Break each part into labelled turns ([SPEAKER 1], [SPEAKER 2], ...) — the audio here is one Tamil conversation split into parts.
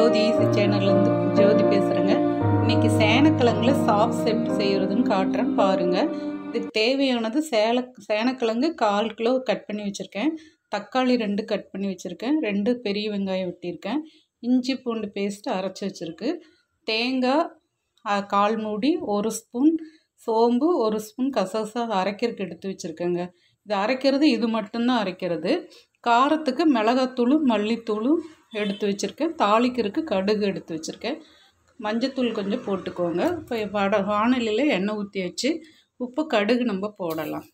[SPEAKER 1] ஜோதி சேனல்லேருந்து ஜோதி பேசுகிறேங்க இன்னைக்கு சேனக்கிழங்குல சாப்ஸ் எப்படி செய்கிறதுன்னு காட்டுறேன் பாருங்கள் இதுக்கு தேவையானது சேல சேனக்கிழங்கு கால் கிலோ கட் பண்ணி வச்சுருக்கேன் தக்காளி ரெண்டு கட் பண்ணி வச்சுருக்கேன் ரெண்டு பெரிய வெங்காயம் வெட்டியிருக்கேன் இஞ்சி பூண்டு பேஸ்ட் அரைச்சி வச்சுருக்கு தேங்காய் அஹ், கால் மூடி ஒரு ஸ்பூன் சோம்பு ஒரு ஸ்பூன் கசகசா அரைக்கிறதுக்கு எடுத்து வச்சுருக்கேங்க இது அரைக்கிறது இது மட்டும்தான் அரைக்கிறது காரத்துக்கு மிளகாத்தூளும் மல்லித்தூளும் எடுத்து வச்சுருக்கேன் தாளிக்கிறதுக்கு கடுகு எடுத்து வச்சுருக்கேன் மஞ்சத்தூள் கொஞ்சம் போட்டுக்கோங்க இப்போ வட வானலியில் எண்ணெய் ஊற்றி வச்சு உப்பு கடுகு நம்ம போடலாம்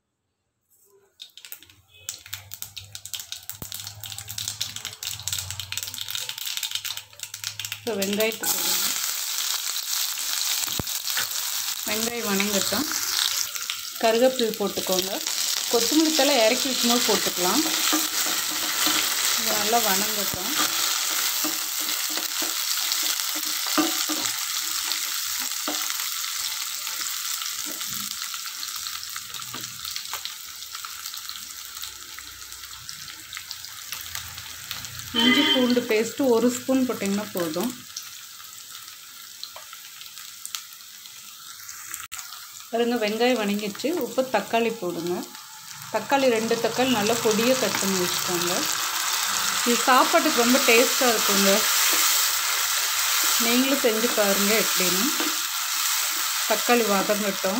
[SPEAKER 1] இப்போ வெங்காயத்துக்கு போடுங்க. வெங்காயம் வணங்கட்டும் கருவேப்பிலை போட்டுக்கோங்க கொத்தமல்லி தலை இறக்கி வைக்கும்போது போட்டுக்கலாம் இது நல்லா வணங்கட்டும் இஞ்சி பூண்டு பேஸ்ட்டு ஒரு ஸ்பூன் போட்டிங்கன்னா போதும் பாருங்க வெங்காயம் வணங்கிடுச்சு உப்பு தக்காளி போடுங்க தக்காளி ரெண்டு தக்காளி நல்லா பொடியாக கட் பண்ணி வச்சுக்கோங்க இது சாப்பாட்டுக்கு ரொம்ப டேஸ்ட்டாக இருக்குங்க நீங்களும் செஞ்சு பாருங்கள் எப்படின்னு தக்காளி வதங்கட்டும்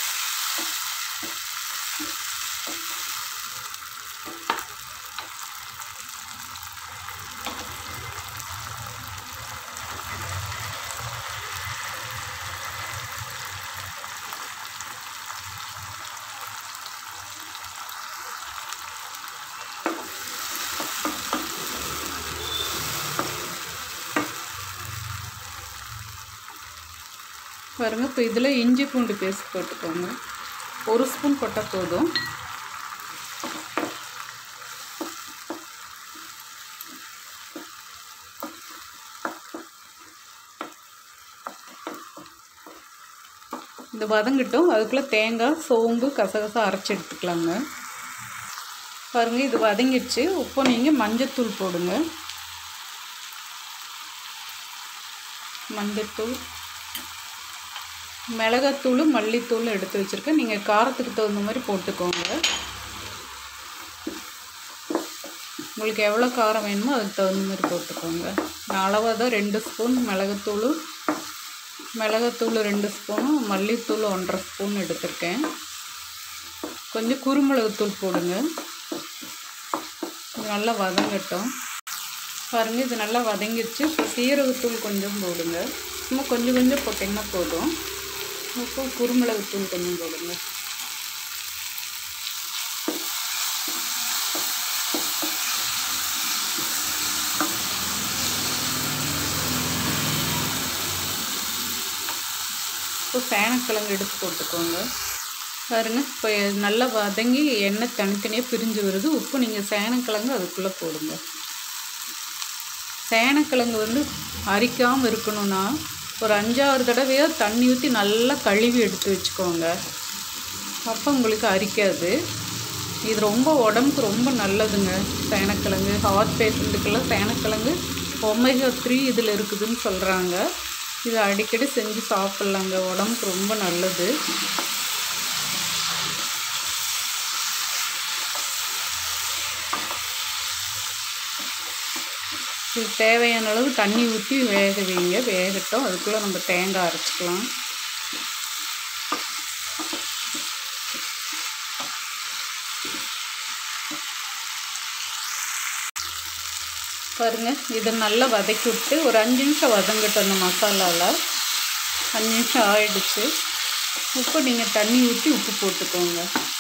[SPEAKER 1] பாருங்க இப்போ இதில் இஞ்சி பூண்டு பேஸ்ட் போட்டுக்கோங்க ஒரு ஸ்பூன் போட்டால் போதும் இந்த வதங்கிட்டும் அதுக்குள்ளே தேங்காய் சோம்பு கசகசா அரைச்சி எடுத்துக்கலாங்க பாருங்கள் இது வதங்கிடுச்சு உப்பு நீங்கள் மஞ்சத்தூள் போடுங்க மஞ்சத்தூள் மிளகாத்தூள் மல்லித்தூள் எடுத்து வச்சுருக்கேன் நீங்கள் காரத்துக்கு தகுந்த மாதிரி போட்டுக்கோங்க உங்களுக்கு எவ்வளோ காரம் வேணுமோ அதுக்கு தகுந்த மாதிரி போட்டுக்கோங்க நான் அளவாக தான் ரெண்டு ஸ்பூன் மிளகாத்தூள் மிளகாத்தூள் ரெண்டு ஸ்பூனும் மல்லித்தூள் ஒன்றரை ஸ்பூன் எடுத்திருக்கேன் கொஞ்சம் குருமிளகுத்தூள் போடுங்க இது நல்லா வதங்கட்டும் பாருங்கள் இது நல்லா வதங்கிடுச்சு இப்போ சீரகத்தூள் கொஞ்சம் போடுங்க சும்மா கொஞ்சம் கொஞ்சம் போட்டிங்கன்னா போதும் இப்போ குருமிளகுத்தூள் கொஞ்சம் போடுங்க இப்போ சேனக்கிழங்கு எடுத்து போட்டுக்கோங்க பாருங்க இப்போ நல்லா வதங்கி எண்ணெய் தனித்தனியாக பிரிஞ்சு வருது உப்பு நீங்கள் சேனக்கிழங்கு அதுக்குள்ளே போடுங்க சேனக்கிழங்கு வந்து அரிக்காமல் இருக்கணும்னா ஒரு அஞ்சாறு தடவையாக தண்ணி ஊற்றி நல்லா கழுவி எடுத்து வச்சுக்கோங்க அப்போ உங்களுக்கு அரிக்காது இது ரொம்ப உடம்புக்கு ரொம்ப நல்லதுங்க சேனக்கிழங்கு ஹார்ட் பேஷண்ட்டுக்கெல்லாம் சேனக்கிழங்கு ஒமேகா த்ரீ இதில் இருக்குதுன்னு சொல்கிறாங்க இது அடிக்கடி செஞ்சு சாப்பிட்லாங்க உடம்புக்கு ரொம்ப நல்லது இது தேவையான அளவு தண்ணி ஊற்றி வேக வைங்க வேகட்டும் அதுக்குள்ளே நம்ம தேங்காய் அரைச்சிக்கலாம் பாருங்க இதை நல்லா வதக்கி விட்டு ஒரு அஞ்சு நிமிஷம் வதங்கட்டும் அந்த மசாலாவில் அஞ்சு நிமிஷம் ஆயிடுச்சு உப்பு நீங்கள் தண்ணி ஊற்றி உப்பு போட்டுக்கோங்க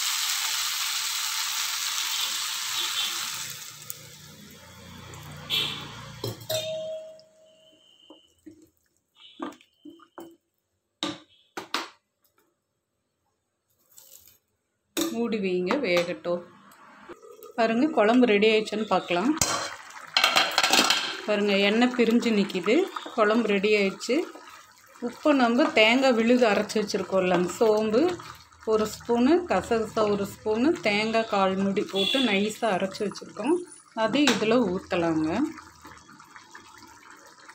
[SPEAKER 1] மூடி வைங்க வேகட்டும் பாருங்க குழம்பு ரெடி ஆயிடுச்சுன்னு பார்க்கலாம் பாருங்க எண்ணெய் பிரிஞ்சு நிற்கிது குழம்பு ரெடி ஆயிடுச்சு உப்பு நம்ம தேங்காய் விழுது அரைச்சி வச்சுருக்கோம்ல சோம்பு ஒரு ஸ்பூனு கசகசா ஒரு ஸ்பூனு தேங்காய் கால் மூடி போட்டு நைஸாக அரைச்சி வச்சுருக்கோம் அது இதில் ஊற்றலாங்க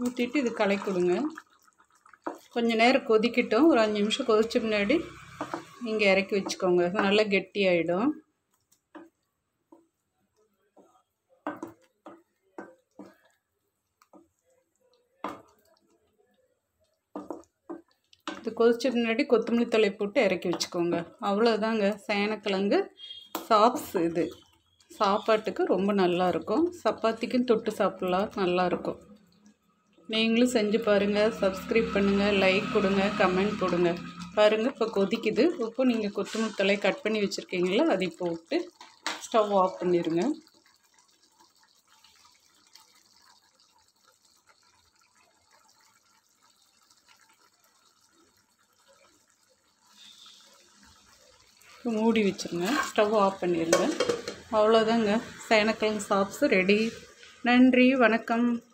[SPEAKER 1] ஊற்றிட்டு இது கலக்கி கொடுங்க கொஞ்ச நேரம் கொதிக்கட்டும் ஒரு அஞ்சு நிமிஷம் கொதிச்ச முன்னாடி நீங்கள் இறக்கி வச்சுக்கோங்க நல்லா கெட்டியாயிடும் இது கொதிச்ச முன்னாடி கொத்தமல்லி தழை போட்டு இறக்கி வச்சுக்கோங்க அவ்வளோதாங்க சேனக்கிழங்கு சாப்ஸ் இது சாப்பாட்டுக்கு ரொம்ப நல்லா இருக்கும் சப்பாத்திக்கும் தொட்டு சாப்பிட்லாம் நல்லாயிருக்கும் நீங்களும் செஞ்சு பாருங்கள் சப்ஸ்கிரைப் பண்ணுங்கள் லைக் கொடுங்க கமெண்ட் கொடுங்க பாருங்கள் இப்போ கொதிக்குது இப்போ நீங்கள் கொத்தமல்லி தழை கட் பண்ணி வச்சுருக்கீங்களா அதை போட்டு ஸ்டவ் ஆஃப் பண்ணிடுங்க மூடி வச்சுருங்க ஸ்டவ் ஆஃப் பண்ணிடுங்க அவ்வளோதாங்க சேனக்கிழங்கு சாப்ஸு ரெடி நன்றி வணக்கம்